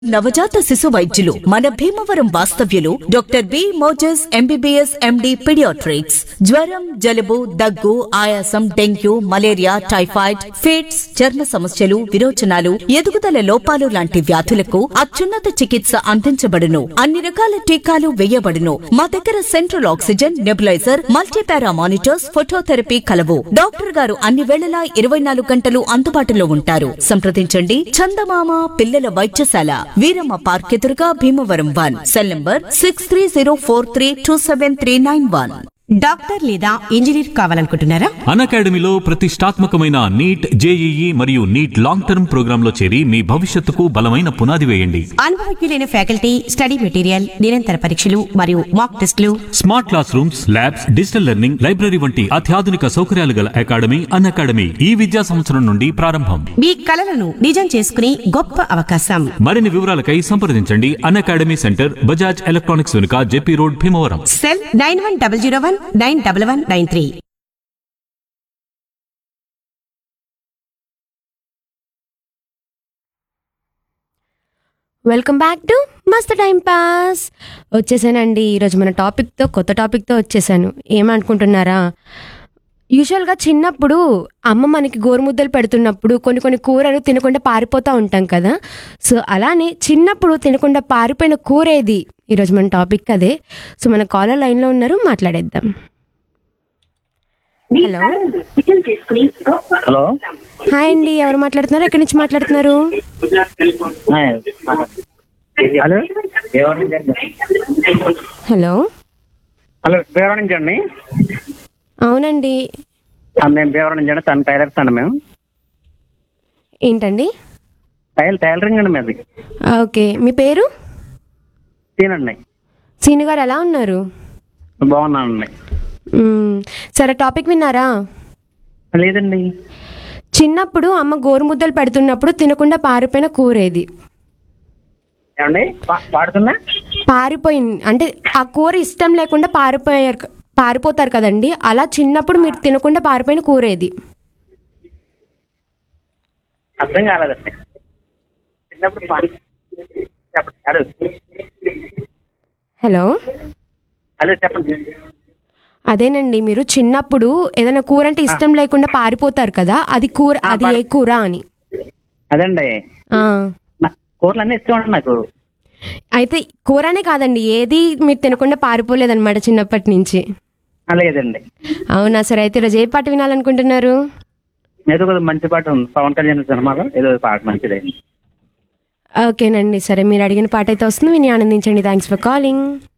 నవజాత శిశు వైద్యులు మన భీమవరం వాస్తవ్యులు doctor B Moses MBBS MD paediatrics జ్వరం జలుబు దగ్గు ఆయాసం డెంగ్యూ మలేరియా టైఫాయిడ్ ఫిట్స్ చర్మ సమస్యలు విరోచనాలు ఎదుగుదల లోపాలు లాంటి వ్యాధులకు అత్యున్నత చికిత్స అందించబడును అన్ని రకాల టీకాలు వేయబడును మా దగ్గర central oxygen nebuliser multipara monitors phototherapy కలవు డాక్టర్ గారు అన్ని వేళలా ఇరవై నాలుగు గంటలు అందుబాటులో ఉంటారు సంప్రదించండి చందమామ పిల్లల వైద్యశాల వీరమ్మ పార్క్ ఎదురుగా Bhimavaram one cell number six three zero four three two seven three nine one doctor లేదా ఇంజనీర్ కావాలనుకుంటున్నారా అన్ అకాడమీలో ప్రతిష్టాత్మకమైన నీట్ జేఈఈ మరియు నీట్ లాంగ్ టర్మ్ ప్రోగ్రాంలో చేరి మీ భవిష్యత్తుకు బలమైన పునాది వేయండి అనుభవజ్ఞులైన ఫ్యాకల్టీ స్టడీ మెటీరియల్ నిరంతర పరీక్షలు మరియు మాక్ టెస్టులు smart class rooms labs digital learning library వంటి అత్యాధునిక సౌకర్యాలు గల అకాడమీ అన్ అకాడమీ ఈ విద్యా సంవత్సరం నుండి ప్రారంభం మీ కలలను నిజం చేసుకునే గొప్ప అవకాశం మరిన్ని వివరాలకై సంప్రదించండి Unacademy centre Bajaj electronics వెనుక JP road Bhimavaram cell nine one double zero one nine double one nine three welcome back to Mast time pass వచ్చేసానండి ఈరోజు మన టాపిక్తో కొత్త టాపిక్తో వచ్చేసాను ఏమనుకుంటున్నారా యూజువల్గా చిన్నప్పుడు అమ్మ మనకి గోరుముద్దలు పెడుతున్నప్పుడు కొన్ని కొన్ని కూరలు తినకుండా పారిపోతూ ఉంటాం కదా సో అలానే చిన్నప్పుడు తినకుండా పారిపోయిన కూర ఏది ఈరోజు మన టాపిక్ అదే సో మన కాలర్ లైన్లో ఉన్నారు మాట్లాడేద్దాం హలో హలో హాయ్ అండి ఎవరు మాట్లాడుతున్నారు ఎక్కడి నుంచి మాట్లాడుతున్నారు హాయ్. హలో ఎవరి నుంచి అండి? హలో హలో భీవరం నుంచి అండి అవునండి ఆ, మేము భీవరం నుంచి అండి తన టైలర్స్ అండి మేము ఏంటండి టైల్ టైలరింగ్ అండి మీది ఓకే మీ పేరు తినండి సీను గారు ఎలా ఉన్నారు బాగున్నానండి మ్మ్. సరే టాపిక్ విన్నారా లేదండి చిన్నప్పుడు అమ్మ గోరుముద్దలు పెడుతున్నప్పుడు తినకుండా పారిపోయిన కూర ఏది ఏమండి పా- పాడుతున్నా పారిపోయింది అంటే ఆ కూర ఇష్టం లేకుండా పారిపోయారు పారిపోతారు కదండి అలా చిన్నప్పుడు మీరు తినకుండా పారిపోయిన కూర ఏది అర్థం కాలేదండి చిన్నప్పుడు పా- చెప్పండి హలో హలో హలో చెప్పండి అదేనండి మీరు చిన్నప్పుడు ఏదైనా కూర అంటే ఇష్టం లేకుండా పారిపోతారు కదా అది కూర అది ఏ కూర అని అదండి ఆ. నా- కూరలు అన్నీ ఇష్టం అండి నాకు అయితే కూరనే కాదండి ఏది మీరు తినకుండా పారిపోలేదన్నమాట చిన్నప్పటి నుంచి ఆ, లేదండి అవునా సరే అయితే ఈరోజు ఏ పాట వినాలనుకుంటున్నారు ఏదో కొద్దిగా మంచి పాట ఉంది పవన్ కళ్యాణ్ సినిమాలో ఏదో పాట మంచిదండి ఓకేనండి సరే మీరు అడిగిన పాట అయితే వస్తుంది విని ఆనందించండి థ్యాంక్స్ ఫర్ కాలింగ్